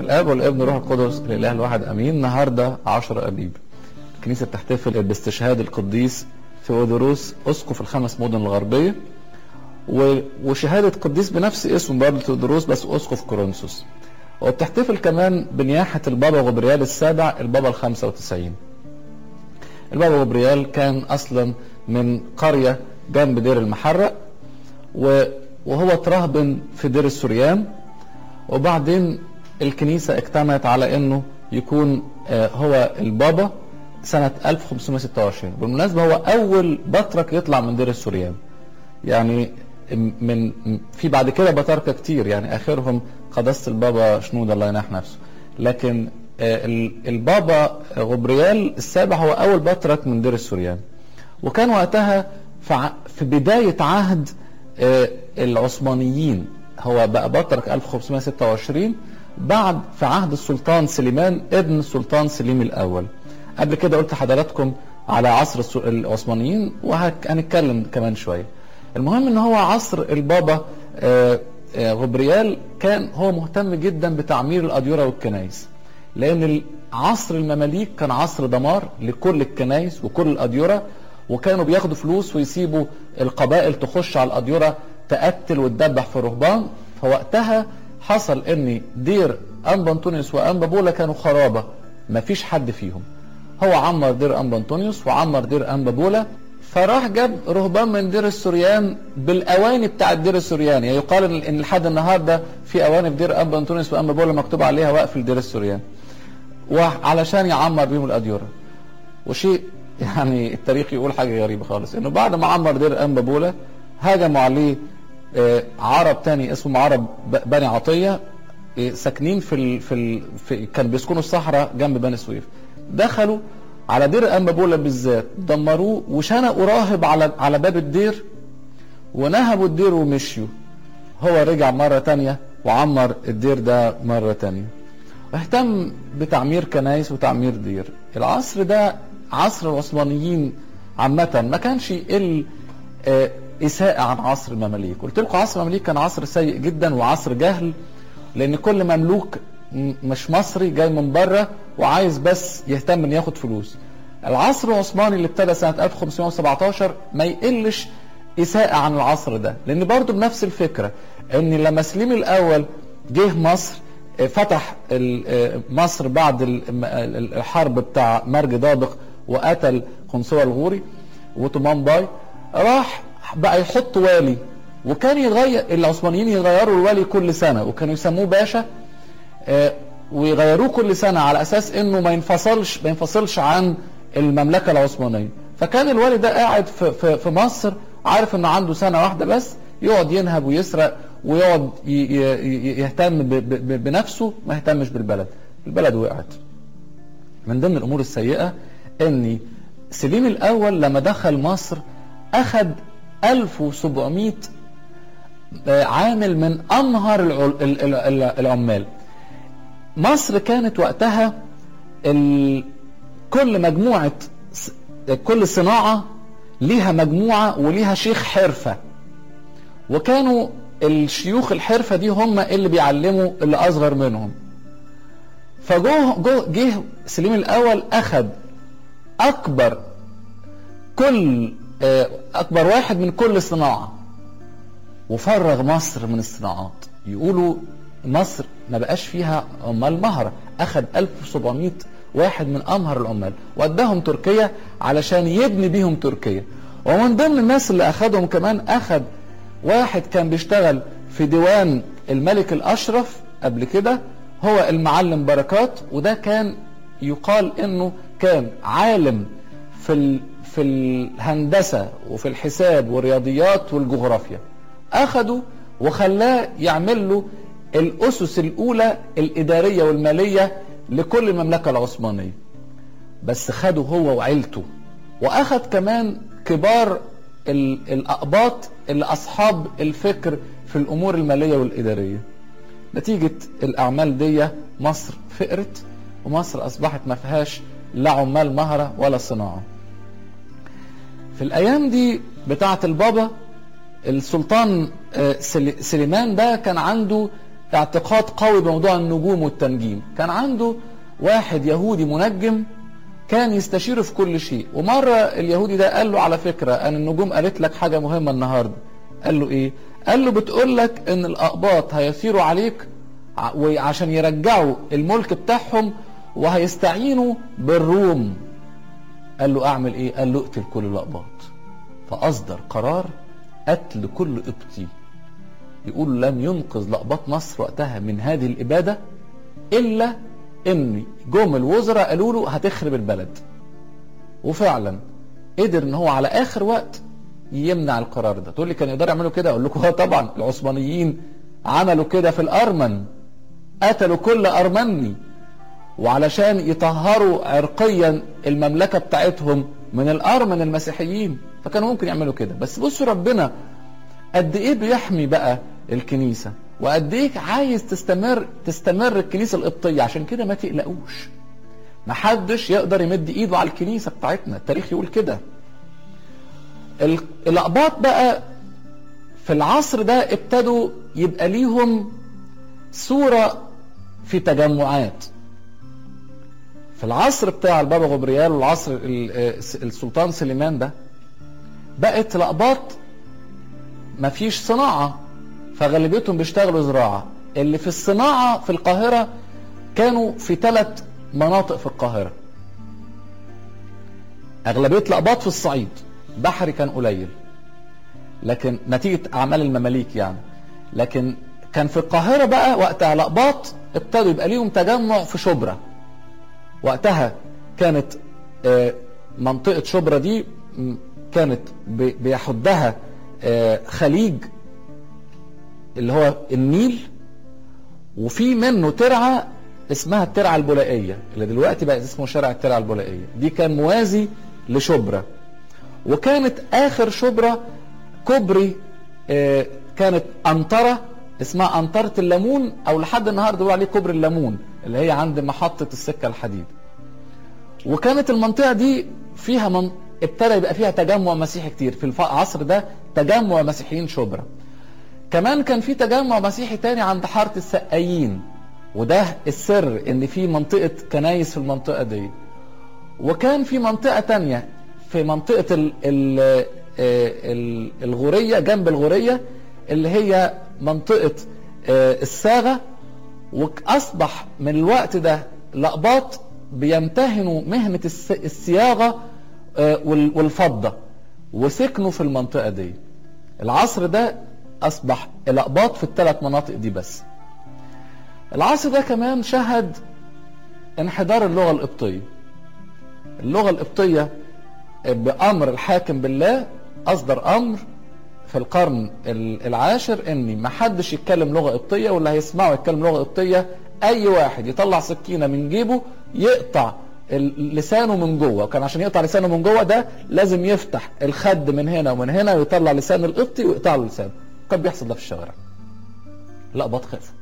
الاب والابن والروح القدس الاله الواحد امين النهارده 10 ابيب الكنيسه بتحتفل باستشهاد القديس ثيودوروس اسقف الخمس مدن الغربيه و- وشهاده قديس بنفس اسمه برضه ثيودوروس بس اسقف كورنثوس وبتحتفل كمان بنياحه البابا غبريال السابع البابا ال 95 البابا غبريال كان اصلا من قريه جنب دير المحرق و- وهو اترهبن في دير السوريان وبعدين الكنيسة اجتمعت على انه يكون آه، هو البابا سنة 1526 بالمناسبة هو أول بطرك يطلع من دير السوريان يعني من في بعد كده بطاركة كتير يعني آخرهم قداسة البابا شنود الله ينح نفسه لكن آه، ال- البابا غبريال السابع هو أول بطرك من دير السوريان وكان وقتها في ع- في بداية عهد آه، العثمانيين هو بقى بطرك 1526 بعد في عهد السلطان سليمان ابن السلطان سليم الأول قبل كده قلت لحضراتكم على عصر الس- العثمانيين وهنتكلم كمان شوية المهم ان هو عصر البابا آه، آه، غبريال كان هو مهتم جدا بتعمير الأديرة والكنائس لأن عصر المماليك كان عصر دمار لكل الكنائس وكل الأديرة وكانوا بياخدوا فلوس ويسيبوا القبائل تخش على الأديرة تقتل وتدبح في الرهبان فوقتها حصل ان دير انبا انطونيوس وانبا بولا كانوا خرابه مفيش حد فيهم هو عمر دير انبا انطونيوس وعمر دير انبا بولا فراح جاب رهبان من دير السوريان بالاواني بتاعت دير السوريان يعني يقال ان إن لحد النهارده في اواني في دير انبا انطونيوس وانبا بولا مكتوب عليها وقف لدير السوريان وعلشان يعمر بيهم الاديره وشيء يعني التاريخ يقول حاجه غريبه خالص انه بعد ما عمر دير انبا بولا هجموا عليه آه، عرب تاني اسمهم عرب ب- بني عطيه آه، ساكنين في ال في, ال في كان بيسكنوا الصحراء جنب بني سويف دخلوا على دير انبا بولا بالذات دمروه وشنقوا راهب على على باب الدير ونهبوا الدير ومشيوا هو رجع مرة تانية وعمر الدير ده مرة تانية واهتم بتعمير كنايس وتعمير دير العصر ده عصر العثمانيين عامة ما كانش يقل آه، إساءة عن عصر المماليك قلت لكم عصر المماليك كان عصر سيء جدا وعصر جهل لأن كل مملوك م- مش مصري جاي من بره وعايز بس يهتم ان ياخد فلوس العصر العثماني اللي ابتدى سنة 1517 ما يقلش إساءة عن العصر ده لأن برضو بنفس الفكرة أن لما سليم الأول جه مصر آه، فتح ال- آه، مصر بعد ال- م- ال- الحرب بتاع مرج دابق وقتل قنصوة الغوري وطمان باي راح بقى يحط والي وكان يغير العثمانيين يغيروا الوالي كل سنة وكانوا يسموه باشا آه، ويغيروه كل سنة على أساس إنه ما ينفصلش ما ينفصلش عن المملكة العثمانية فكان الوالي ده قاعد في, في, في مصر عارف إنه عنده سنة واحدة بس يقعد ينهب ويسرق ويقعد ي- ي- ي- يهتم ب- ب- ب- بنفسه ما يهتمش بالبلد البلد وقعت من ضمن الأمور السيئة إن سليم الأول لما دخل مصر أخذ 1700 آه، عامل من أمهر العل- ال- ال- ال- العمال مصر كانت وقتها ال... كل مجموعة س- كل صناعة ليها مجموعة وليها شيخ حرفة وكانوا الشيوخ الحرفة دي هم اللي بيعلموا اللي أصغر منهم فجوه جو جه سليم الأول أخذ أكبر كل آه، أكبر واحد من كل صناعة وفرغ مصر من الصناعات يقولوا مصر ما بقاش فيها عمال مهرة أخذ 1700 واحد من أمهر العمال وأداهم تركيا علشان يبني بيهم تركيا ومن ضمن الناس اللي أخذهم كمان أخذ واحد كان بيشتغل في ديوان الملك الأشرف قبل كده هو المعلم بركات وده كان يقال انه كان عالم في ال... في الهندسه وفي الحساب والرياضيات والجغرافيا اخده وخلاه يعمل له الاسس الاولى الاداريه والماليه لكل المملكه العثمانيه بس خده هو وعيلته واخد كمان كبار ال- الاقباط اللي اصحاب الفكر في الامور الماليه والاداريه نتيجه الاعمال دي مصر فقرت ومصر اصبحت ما فيهاش لا عمال مهره ولا صناعه في الايام دي بتاعه البابا السلطان آه، سلي- سليمان ده كان عنده اعتقاد قوي بموضوع النجوم والتنجيم كان عنده واحد يهودي منجم كان يستشيره في كل شيء ومرة اليهودي ده قال له على فكرة أن النجوم قالت لك حاجة مهمة النهاردة قال له إيه قال له بتقول لك أن الأقباط هيثيروا عليك وعشان يرجعوا الملك بتاعهم وهيستعينوا بالروم قال له أعمل إيه قال له اقتل كل الأقباط فأصدر قرار قتل كل قبطي يقول لم ينقذ لأقباط مصر وقتها من هذه الإبادة إلا ان جم الوزراء قالوا له هتخرب البلد وفعلا قدر ان هو على اخر وقت يمنع القرار ده تقول لي كان يقدر يعملوا كده اقول لكم اه طبعا العثمانيين عملوا كده في الارمن قتلوا كل ارمني وعلشان يطهروا عرقيا المملكه بتاعتهم من الارمن المسيحيين فكانوا ممكن يعملوا كده بس بصوا ربنا قد ايه بيحمي بقى الكنيسه وقد ايه عايز تستمر تستمر الكنيسه القبطيه عشان كده ما تقلقوش محدش يقدر يمد ايده على الكنيسه بتاعتنا التاريخ يقول كده الاقباط بقى في العصر ده ابتدوا يبقى ليهم صوره في تجمعات في العصر بتاع البابا غبريال والعصر السلطان سليمان ده بقت الاقباط مفيش صناعه فغالبيتهم بيشتغلوا زراعة اللي في الصناعة في القاهرة كانوا في ثلاث مناطق في القاهرة أغلبية الأقباط في الصعيد بحري كان قليل لكن نتيجة أعمال المماليك يعني لكن كان في القاهرة بقى وقتها الأقباط ابتدوا يبقى ليهم تجمع في شبرا وقتها كانت منطقة شبرا دي كانت بيحدها خليج اللي هو النيل وفي منه ترعه اسمها الترعه البولائيه اللي دلوقتي بقى اسمه شارع الترعه البولائيه دي كان موازي لشبرا وكانت اخر شبرا كوبري آه كانت انطره اسمها انطره الليمون او لحد النهارده بيقولوا عليه كوبري الليمون اللي هي عند محطه السكه الحديد وكانت المنطقه دي فيها من ابتدى يبقى فيها تجمع مسيحي كتير في العصر ده تجمع مسيحيين شبرا كمان كان في تجمع مسيحي تاني عند حارة السقايين وده السر ان في منطقة كنايس في المنطقة دي وكان في منطقة تانية في منطقة ال ال ال الغورية جنب الغورية اللي هي منطقة الساغة وأصبح من الوقت ده الأقباط بيمتهنوا مهنة الصياغة والفضة وسكنوا في المنطقة دي العصر ده أصبح الأقباط في الثلاث مناطق دي بس العصر ده كمان شهد انحدار اللغة القبطية اللغة القبطية بأمر الحاكم بالله أصدر أمر في القرن العاشر ان ما حدش يتكلم لغه قبطيه واللي هيسمعه يتكلم لغه قبطيه اي واحد يطلع سكينه من جيبه يقطع لسانه من جوه وكان عشان يقطع لسانه من جوه ده لازم يفتح الخد من هنا ومن هنا ويطلع لسان القبطي ويقطع له لسانه كان بيحصل ده في الشوارع الأقباط خافوا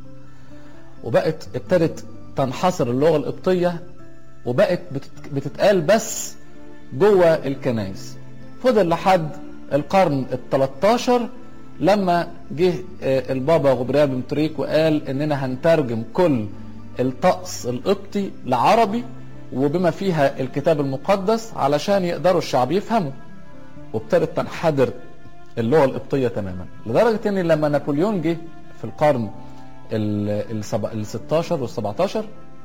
وبقت ابتدت تنحصر اللغه القبطيه وبقت بتتقال بس جوه الكنائس فضل لحد القرن ال 13 لما جه البابا غبريال بن طريق وقال اننا هنترجم كل الطقس القبطي لعربي وبما فيها الكتاب المقدس علشان يقدروا الشعب يفهموا وابتدت تنحدر اللغه القبطيه تماما لدرجه ان لما نابليون جه في القرن ال 16 وال 17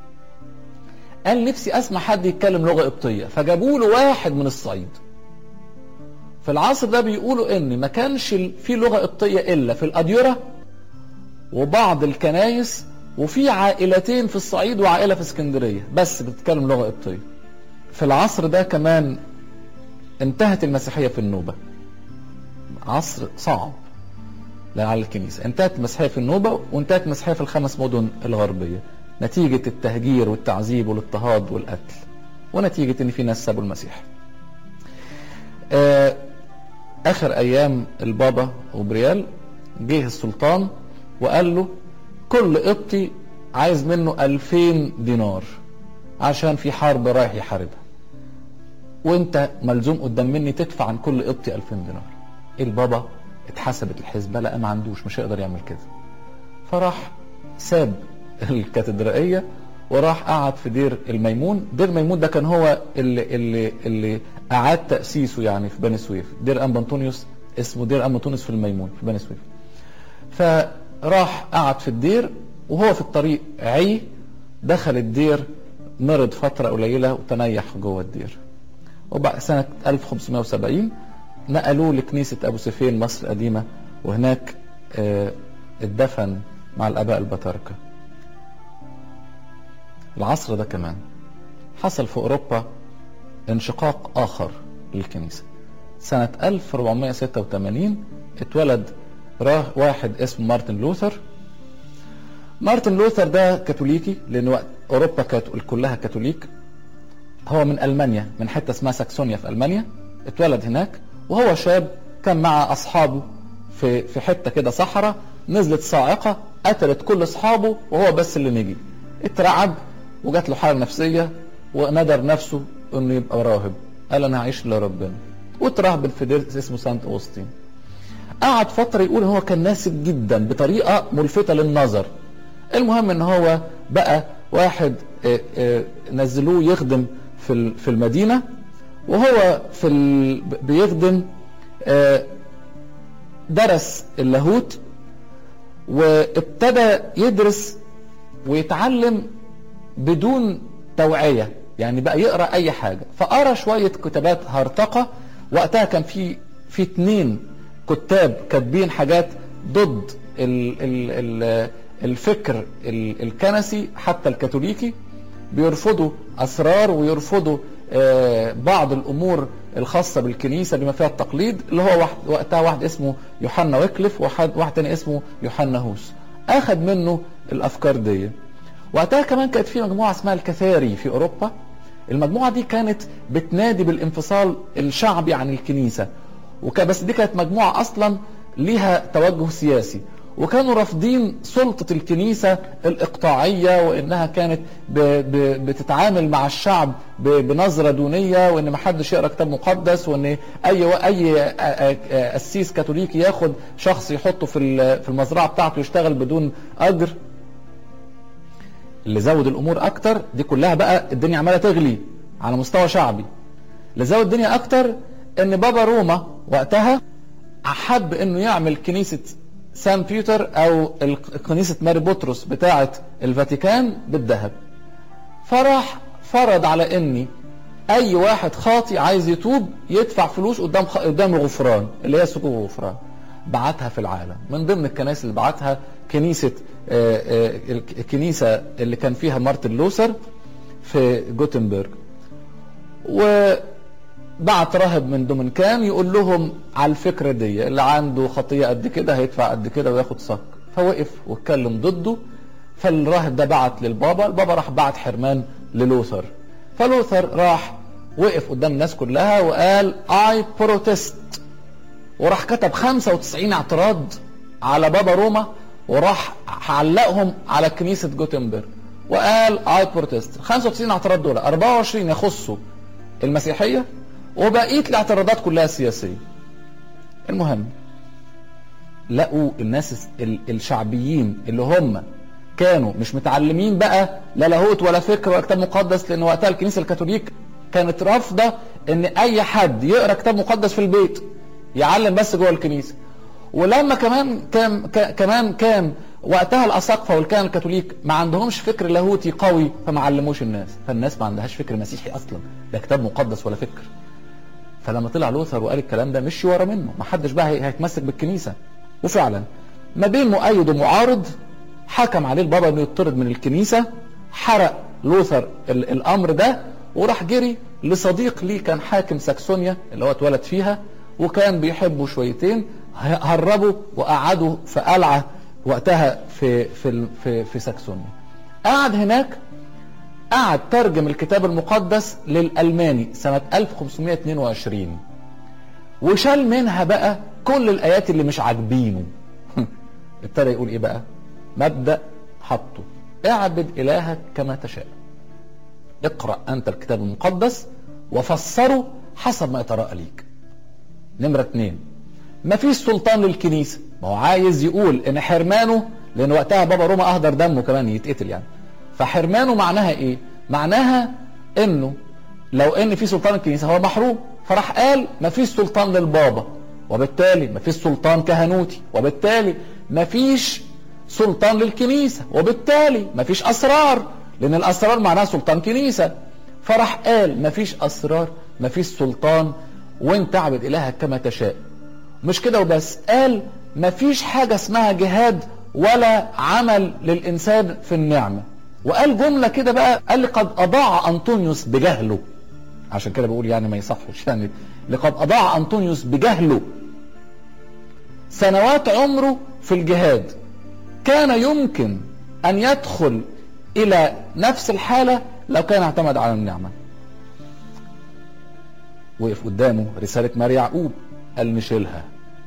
قال نفسي اسمع حد يتكلم لغه قبطيه فجابوا له واحد من الصعيد في العصر ده بيقولوا ان ما كانش في لغه قبطيه الا في الاديره وبعض الكنايس وفي عائلتين في الصعيد وعائله في اسكندريه بس بتتكلم لغه قبطيه في العصر ده كمان انتهت المسيحيه في النوبه عصر صعب على الكنيسه انتهت المسيحيه في النوبه وانتهت المسيحيه في الخمس مدن الغربيه نتيجه التهجير والتعذيب والاضطهاد والقتل ونتيجه ان في ناس سابوا المسيح آه اخر ايام البابا غبريال جه السلطان وقال له كل قبطي عايز منه ألفين دينار عشان في حرب رايح يحاربها وانت ملزوم قدام مني تدفع عن كل قبطي ألفين دينار البابا اتحسبت الحسبة لا ما عندوش مش هيقدر يعمل كده فراح ساب الكاتدرائية وراح قعد في دير الميمون دير الميمون ده كان هو اللي, اللي, اللي أعاد تأسيسه يعني في بني سويف دير أنبا أنطونيوس اسمه دير أنبا أنطونيوس في الميمون في بني سويف فراح قعد في الدير وهو في الطريق عي دخل الدير مرض فترة قليلة وتنيح جوه الدير وبعد سنة 1570 نقلوه لكنيسة أبو سفين مصر القديمة وهناك اه اتدفن مع الآباء البطاركة العصر ده كمان حصل في أوروبا انشقاق آخر للكنيسة سنة 1486 اتولد واحد اسمه مارتن لوثر مارتن لوثر ده كاثوليكي لأن وقت أوروبا كانت كلها كاثوليك هو من ألمانيا من حتة اسمها ساكسونيا في ألمانيا اتولد هناك وهو شاب كان مع أصحابه في في حتة كده صحراء نزلت صاعقة قتلت كل أصحابه وهو بس اللي نجي اترعب وجات له حالة نفسية وندر نفسه انه يبقى راهب قال انا هعيش لربنا واترهبن في دير اسمه سانت اوستين قعد فترة يقول ان هو كان ناسك جدا بطريقة ملفتة للنظر المهم ان هو بقى واحد اه اه نزلوه يخدم في في المدينة وهو في بيخدم اه درس اللاهوت وابتدى يدرس ويتعلم بدون توعية يعني بقى يقرا اي حاجه فقرا شويه كتابات هرطقه وقتها كان في في اتنين كتاب كاتبين حاجات ضد ال ال ال الفكر ال الكنسي حتى الكاثوليكي بيرفضوا اسرار ويرفضوا آه بعض الامور الخاصه بالكنيسه بما فيها التقليد اللي هو واحد وقتها واحد اسمه يوحنا ويكلف وواحد واحد تاني اسمه يوحنا هوس اخذ منه الافكار دي وقتها كمان كانت في مجموعه اسمها الكثاري في اوروبا المجموعه دي كانت بتنادي بالانفصال الشعبي عن الكنيسه بس دي كانت مجموعه اصلا ليها توجه سياسي وكانوا رافضين سلطة الكنيسة الإقطاعية وإنها كانت ب ب بتتعامل مع الشعب بنظرة دونية وإن ما حدش يقرأ كتاب مقدس وإن أي أي قسيس كاثوليكي ياخد شخص يحطه في في المزرعة بتاعته يشتغل بدون أجر اللي زود الامور اكتر دي كلها بقى الدنيا عماله تغلي على مستوى شعبي اللي زود الدنيا اكتر ان بابا روما وقتها حب انه يعمل كنيسه سان بيتر او كنيسه ماري بطرس بتاعه الفاتيكان بالذهب فراح فرض على اني اي واحد خاطي عايز يتوب يدفع فلوس قدام خ... قدام الغفران اللي هي سكوك الغفران بعتها في العالم من ضمن الكنائس اللي بعتها كنيسة الكنيسة اللي كان فيها مارتن لوثر في جوتنبرج وبعت راهب من دومنكان يقول لهم على الفكرة دي اللي عنده خطية قد كده هيدفع قد كده وياخد صك فوقف واتكلم ضده فالراهب ده بعت للبابا البابا راح بعت حرمان للوثر فلوثر راح وقف قدام الناس كلها وقال اي بروتست وراح كتب 95 اعتراض على بابا روما وراح علقهم على كنيسة جوتنبرج وقال اي بروتست 95 اعتراض دول 24 يخصوا المسيحية وبقية الاعتراضات كلها سياسية المهم لقوا الناس الشعبيين اللي هم كانوا مش متعلمين بقى لا لاهوت ولا فكر ولا كتاب مقدس لان وقتها الكنيسه الكاثوليك كانت رافضه ان اي حد يقرا كتاب مقدس في البيت يعلم بس جوه الكنيسه ولما كمان كان كمان كان وقتها الاساقفه والكهنه الكاثوليك ما عندهمش فكر لاهوتي قوي فما علموش الناس فالناس ما عندهاش فكر مسيحي اصلا لا كتاب مقدس ولا فكر فلما طلع لوثر وقال الكلام ده مشي ورا منه ما حدش بقى هيتمسك بالكنيسه وفعلا ما بين مؤيد ومعارض حكم عليه البابا انه يطرد من الكنيسه حرق لوثر الامر ده وراح جري لصديق ليه كان حاكم ساكسونيا اللي هو اتولد فيها وكان بيحبه شويتين هربه وقعده في قلعه وقتها في في في, في ساكسونيا قعد هناك قعد ترجم الكتاب المقدس للألماني سنة 1522 وشال منها بقى كل الآيات اللي مش عاجبينه ابتدى يقول ايه بقى مبدأ حطه اعبد إلهك كما تشاء اقرأ أنت الكتاب المقدس وفسره حسب ما يتراءى ليك نمرة اتنين مفيش سلطان للكنيسة ما هو عايز يقول ان حرمانه لان وقتها بابا روما اهدر دمه كمان يتقتل يعني فحرمانه معناها ايه معناها انه لو ان في سلطان الكنيسه هو محروم فراح قال مفيش سلطان للبابا وبالتالي مفيش سلطان كهنوتي وبالتالي مفيش سلطان للكنيسه وبالتالي مفيش اسرار لان الاسرار معناها سلطان كنيسه فراح قال مفيش اسرار مفيش سلطان وانت اعبد الهك كما تشاء مش كده وبس قال مفيش حاجه اسمها جهاد ولا عمل للانسان في النعمه وقال جمله كده بقى قال لي قد اضاع انطونيوس بجهله عشان كده بقول يعني ما يصحش يعني لقد اضاع انطونيوس بجهله سنوات عمره في الجهاد كان يمكن ان يدخل الى نفس الحاله لو كان اعتمد على النعمه وقف قدامه رساله ماري يعقوب قال نشيلها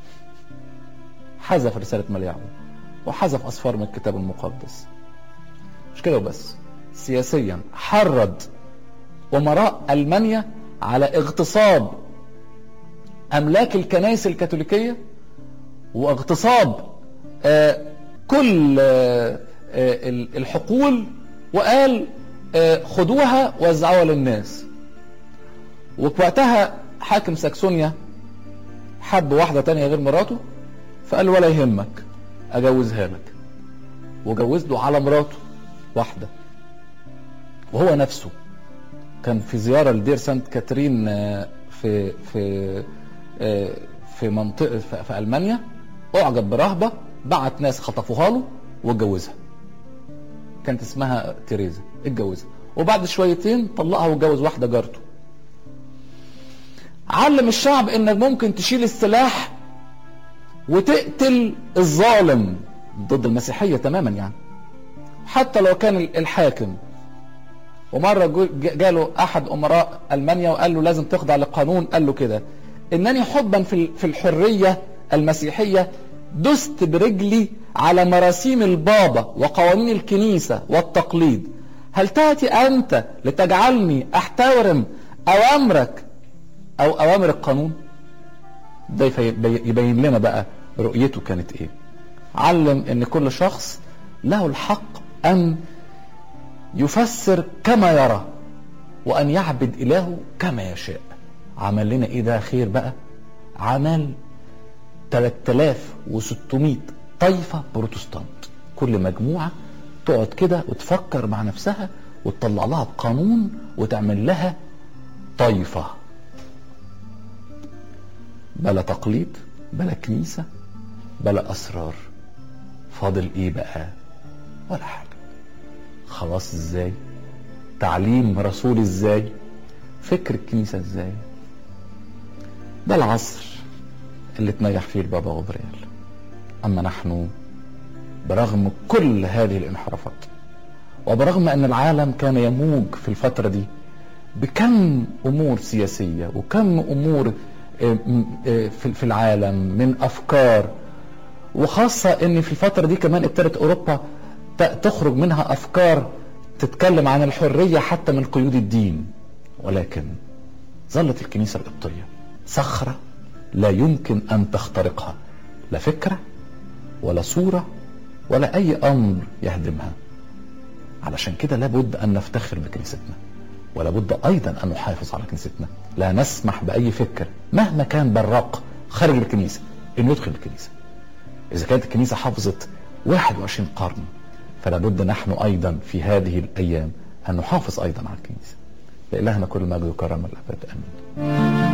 حذف رساله ماري يعقوب وحذف اصفار من الكتاب المقدس مش كده وبس سياسيا حرض امراء المانيا على اغتصاب املاك الكنائس الكاثوليكيه واغتصاب آه كل آه آه الحقول وقال خدوها وزعوها للناس ووقتها حاكم ساكسونيا حب واحده تانية غير مراته فقال ولا يهمك اجوزها لك وجوز له على مراته واحده وهو نفسه كان في زياره لدير سانت كاترين في في في منطقه في المانيا اعجب برهبه بعت ناس خطفوها له واتجوزها كانت اسمها تيريزا اتجوزها وبعد شويتين طلقها واتجوز واحده جارته علم الشعب انك ممكن تشيل السلاح وتقتل الظالم ضد المسيحيه تماما يعني حتى لو كان الحاكم ومرة جاله أحد أمراء ألمانيا وقال له لازم تخضع لقانون قال له كده إنني حبا في الحرية المسيحية دست برجلي على مراسيم البابا وقوانين الكنيسة والتقليد هل تأتي أنت لتجعلني أحترم أوامرك أو أوامر القانون ده يبين لنا بقى رؤيته كانت إيه علم إن كل شخص له الحق أن يفسر كما يرى وأن يعبد إلهه كما يشاء عمل لنا إيه ده خير بقى عمل 3600 طائفة بروتستانت كل مجموعة تقعد كده وتفكر مع نفسها وتطلع لها بقانون وتعمل لها طائفة بلا تقليد بلا كنيسة بلا أسرار فاضل إيه بقى ولا حاجة خلاص إزاي تعليم رسول إزاي فكر الكنيسة إزاي ده العصر اللي تنيح فيه البابا غبريال أما نحن برغم كل هذه الانحرافات وبرغم أن العالم كان يموج في الفترة دي بكم أمور سياسية وكم أمور في العالم من أفكار وخاصة أن في الفترة دي كمان ابتدت أوروبا تخرج منها أفكار تتكلم عن الحرية حتى من قيود الدين ولكن ظلت الكنيسة القبطية صخرة لا يمكن أن تخترقها لا فكرة ولا صورة ولا أي أمر يهدمها علشان كده لابد أن نفتخر بكنيستنا ولابد أيضا أن نحافظ على كنيستنا لا نسمح بأي فكر مهما كان براق خارج الكنيسة أن يدخل الكنيسة إذا كانت الكنيسة حافظت 21 قرن فلا بد نحن أيضا في هذه الأيام أن نحافظ أيضا على الكنيسة لإلهنا كل ما يكرم الأبد آمين